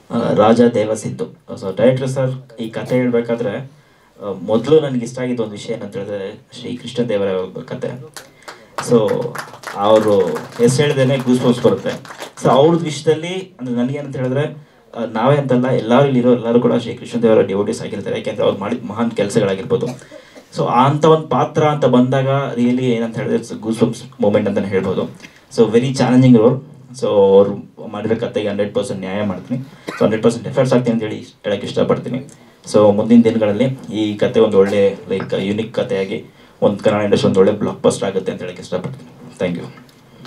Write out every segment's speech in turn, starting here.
ಆ, ರಾಜ ದೇವಸಿದ್ದು ಸೊ ಡೈರೆಕ್ಟರ್ ಸರ್ ಈ ಕತೆ ಹೇಳ್ಬೇಕಾದ್ರೆ ಮೊದಲು ನನಗೆ ಇಷ್ಟ ಆಗಿದ್ದ ಒಂದು ವಿಷಯ ಏನಂತ ಹೇಳಿದ್ರೆ ಶ್ರೀ ಕೃಷ್ಣ ದೇವರ ಕತೆ ಸೊ ಅವರು ಹೆಸರು ಹೇಳ್ದೇನೆ ಗೂಸ್ ಬಂಪ್ಸ್ ಬರುತ್ತೆ ಸೊ ಅವ್ರದ್ದು ವಿಷಯದಲ್ಲಿ ಅಂದ್ರೆ ನನಗೇನಂತ ಹೇಳಿದ್ರೆ ಆ, ನಾವೇ ಅಂತಲ್ಲ ಎಲ್ಲರೂ ಇಲ್ಲಿರೋ ಎಲ್ಲರೂ ಕೂಡ ಶ್ರೀ ಕೃಷ್ಣದೇವರ ಡಿವೋಟಿಸ್ ಆಗಿರ್ತಾರೆ ಯಾಕೆಂದ್ರೆ ಅವ್ರು ಮಾಡಿದ ಮಹಾನ್ ಕೆಲಸಗಳಾಗಿರ್ಬೋದು ಸೊ ಅಂತ ಒಂದು ಪಾತ್ರ ಅಂತ ಬಂದಾಗ ರಿಯಲಿ ಏನಂತ ಹೇಳಿದ್ರೆ ಗೂಸ್ ಬಂಪ್ಸ್ ಮೂಮೆಂಟ್ ಅಂತಲೇ ಹೇಳ್ಬೋದು so very challenging role so ಅವ್ರು ಮಾಡಿರೋ ಕತೆಗೆ ಹಂಡ್ರೆಡ್ ಪರ್ಸೆಂಟ್ ನ್ಯಾಯ ಮಾಡ್ತೀನಿ ಸೊ ಹಂಡ್ರೆಡ್ ಪರ್ಸೆಂಟ್ ಎಫರ್ಟ್ಸ್ ಆಗ್ತೀನಿ ಅಂತೇಳಿ ಹೇಳಕ್ಕೆ ಇಷ್ಟಪಡ್ತೀನಿ ಸೊ ಮುಂದಿನ ದಿನಗಳಲ್ಲಿ ಈ ಕತೆ ಒಂದು ಒಳ್ಳೆ ಲೈಕ್ ಯುನಿಕ್ ಕಥೆಯಾಗಿ ಒಂದು ಕನ್ನಡ ಇಂಡಸ್ಟ್ರಿ ಒಂದು ಒಳ್ಳೆ ಬ್ಲಾಕ್ ಬಸ್ಟರ್ ಆಗುತ್ತೆ ಅಂತ ಹೇಳಕ್ಕೆ ಇಷ್ಟಪಡ್ತೀನಿ ಥ್ಯಾಂಕ್ ಯು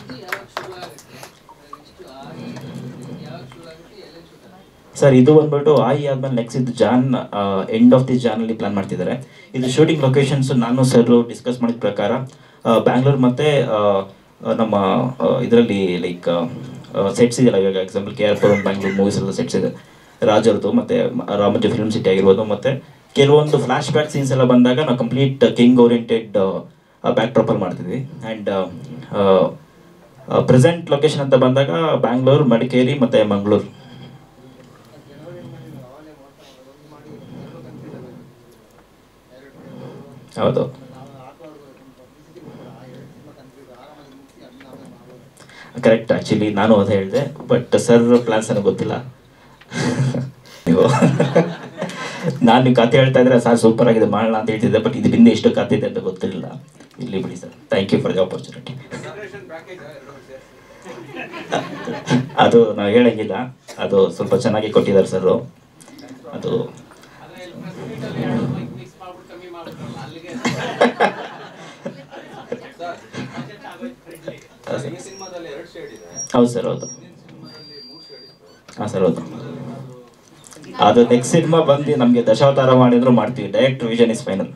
ಸರ್ ಇದು ಬಂದ್ಬಿಟ್ಟು ಆಯಿ ಆದ್ಮೇಲೆ ನೆಕ್ಸ್ಟ್ ಇದು genre end of the genre ಅಲ್ಲಿ ಪ್ಲಾನ್ ಮಾಡ್ತಿದ್ದಾರೆ ಇದು ಶೂಟಿಂಗ್ ಲೊಕೇಶನ್ಸ್ ನಾನು ಸರ್ ಡಿಸ್ಕಸ್ ಮಾಡಿದ ಪ್ರಕಾರ ಬ್ಯಾಂಗ್ಳೂರ್ ಮತ್ತೆ ಆ, ಆ, ನಮ್ಮ ಇದರಲ್ಲಿ ಲೈಕ್ ಸೆಟ್ಸ್ ಇದೆಯಲ್ಲ ಇವಾಗ example K R Puram Bangalore movies ಎಲ್ಲ ಸೆಟ್ಸ್ ಇದೆ ರಾಜರದು ಮತ್ತೆ ಮ- ರಾಮೋಜಿ ಫಿಲ್ಮ್ ಸಿಟಿ ಆಗಿರ್ಬೋದು ಮತ್ತೆ ಕೆಲವೊಂದು ಫ್ಲಾಶ್ ಬ್ಯಾಕ್ ಸೀನ್ಸ್ ಎಲ್ಲ ಬಂದಾಗ ನಾವು ಕಂಪ್ಲೀಟ್ ಕಿಂಗ್ ಓರಿಯೆಂಟೆಡ್ ಬ್ಯಾಕ್ ಡ್ರಾಪಲ್ಲಿ ಮಾಡ್ತಿದ್ವಿ ಆ್ಯಂಡ್ ಪ್ರೆಸೆಂಟ್ ಲೊಕೇಶನ್ ಅಂತ ಬಂದಾಗ ಬ್ಯಾಂಗ್ಳೂರ್ ಮಡಿಕೇರಿ ಮತ್ತೆ ಮಂಗಳೂರು ಹೌದು ಕರೆಕ್ಟ್ ಆ್ಯಕ್ಚುಲಿ ನಾನು ಅದೇ ಹೇಳಿದೆ ಬಟ್ ಸರ್ ಪ್ಲಾನ್ಸ್ ನನಗೆ ಗೊತ್ತಿಲ್ಲ ನೀವು ನಾನು ನೀವು ಕತೆ ಹೇಳ್ತಾ ಇದ್ರೆ ಸರ್ ಸೂಪರ್ ಆಗಿದೆ ಮಾಡೋಣ ಅಂತ ಹೇಳ್ತಿದ್ದೆ ಬಟ್ ಇದು ಹಿಂದೆ ಎಷ್ಟು ಕತೆ ಇದೆ ಅಂತ ಗೊತ್ತಿರಲಿಲ್ಲ ಇಲ್ಲಿ ಬಿಡಿ sir thank you for the opportunity ಅದು ನಾವು ಹೇಳಂಗಿಲ್ಲ ಅದು ಸ್ವಲ್ಪ ಚೆನ್ನಾಗಿ ಕೊಟ್ಟಿದ್ದಾರೆ ಸರ್ ಅದು ಸಿನಿಮಾದಲ್ಲಿ ಎರಡು ಶೇಡ್ ಇದೆ ಹೌದು ಸರ್ ಹೌದು ಸಿನಿಮಾದಲ್ಲಿ ಮೂರು ಶೇಡ್ ಇತ್ತು ಹಾಂ ಸರ್ ಹೌದು ಅದು ನೆಕ್ಸ್ಟ್ ಸಿನಿಮಾ ಬಂದು ನಮಗೆ ದಶಾವತಾರ ಮಾಡಿದ್ರು ಮಾಡ್ತೀವಿ direct vision is final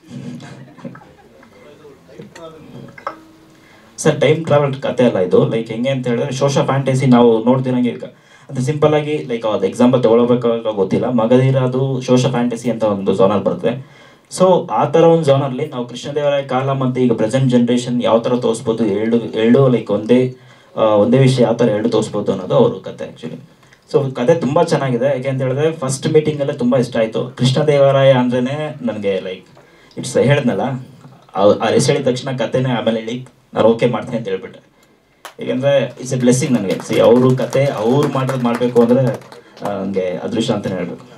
sir time travel ಕತೆ ಅಲ್ಲ ಇದು ಲೈಕ್ ಹೆಂಗೆ ಅಂತ ಹೇಳಿದ್ರೆ ಶೋಷ ಫ್ಯಾಂಟಸಿ ನಾವು ನೋಡ್ತಿರಂಗೆ ಈಗ ಅಂತ ಸಿಂಪಲ್ ಆಗಿ ಲೈಕ್ ಅದು ಎಕ್ಸಾಂಪಲ್ ತಗೊಳ್ಬೇಕಾಗ ಗೊತ್ತಿಲ್ಲ ಮಗಧೀರ ಅದು ಶೋಷ ಫ್ಯಾಂಟಸಿ ಅಂತ ಒಂದು ಝೋನಲ್ ಬರುತ್ತೆ ಸೊ ಆ ಥರ ಒಂದು ಝೋನಲ್ಲಿ ನಾವು ಕೃಷ್ಣದೇವರಾಯ ಕಾಲ ಮತ್ತು ಈಗ ಪ್ರೆಸೆಂಟ್ ಜನ್ರೇಷನ್ ಯಾವ ಥರ ತೋರಿಸ್ಬೋದು ಎರಡು ಎರಡು ಲೈಕ್ ಒಂದೇ ಆ, ಒಂದೇ ವಿಷಯ ಯಾವ ಥರ ಎರಡು ತೋರಿಸ್ಬೋದು ಅನ್ನೋದು ಅವ್ರ ಕತೆ ಆ್ಯಕ್ಚುಲಿ ಸೊ ಕತೆ ತುಂಬ ಚೆನ್ನಾಗಿದೆ ಯಾಕೆ ಅಂತ ಹೇಳಿದ್ರೆ ಫಸ್ಟ್ ಮೀಟಿಂಗಲ್ಲೇ ತುಂಬ ಇಷ್ಟ ಆಯಿತು ಕೃಷ್ಣದೇವರಾಯ ಅಂದ್ರೇ ನನಗೆ ಲೈಕ್ ಇಟ್ಸ್ ಹೇಳಿದ್ನಲ್ಲ ಆ ಹೆಸರು ಹೇಳಿದ ತಕ್ಷಣ ಕತೆನೇ ಆಮೇಲೆ ಹೇಳಿ ನಾನು ಓಕೆ ಮಾಡ್ತೀನಿ ಅಂತ ಹೇಳ್ಬಿಟ್ಟೆ ಏಕೆಂದರೆ ಇಟ್ಸ್ ಎ ಬ್ಲೆಸ್ಸಿಂಗ್ ನನಗೆ ಸಿ ಅವರು ಕತೆ ಅವ್ರು ಮಾಡೋದು ಮಾಡಬೇಕು ಅಂದರೆ ನನಗೆ ಅದೃಷ್ಟ ಅಂತಲೇ ಹೇಳಬೇಕು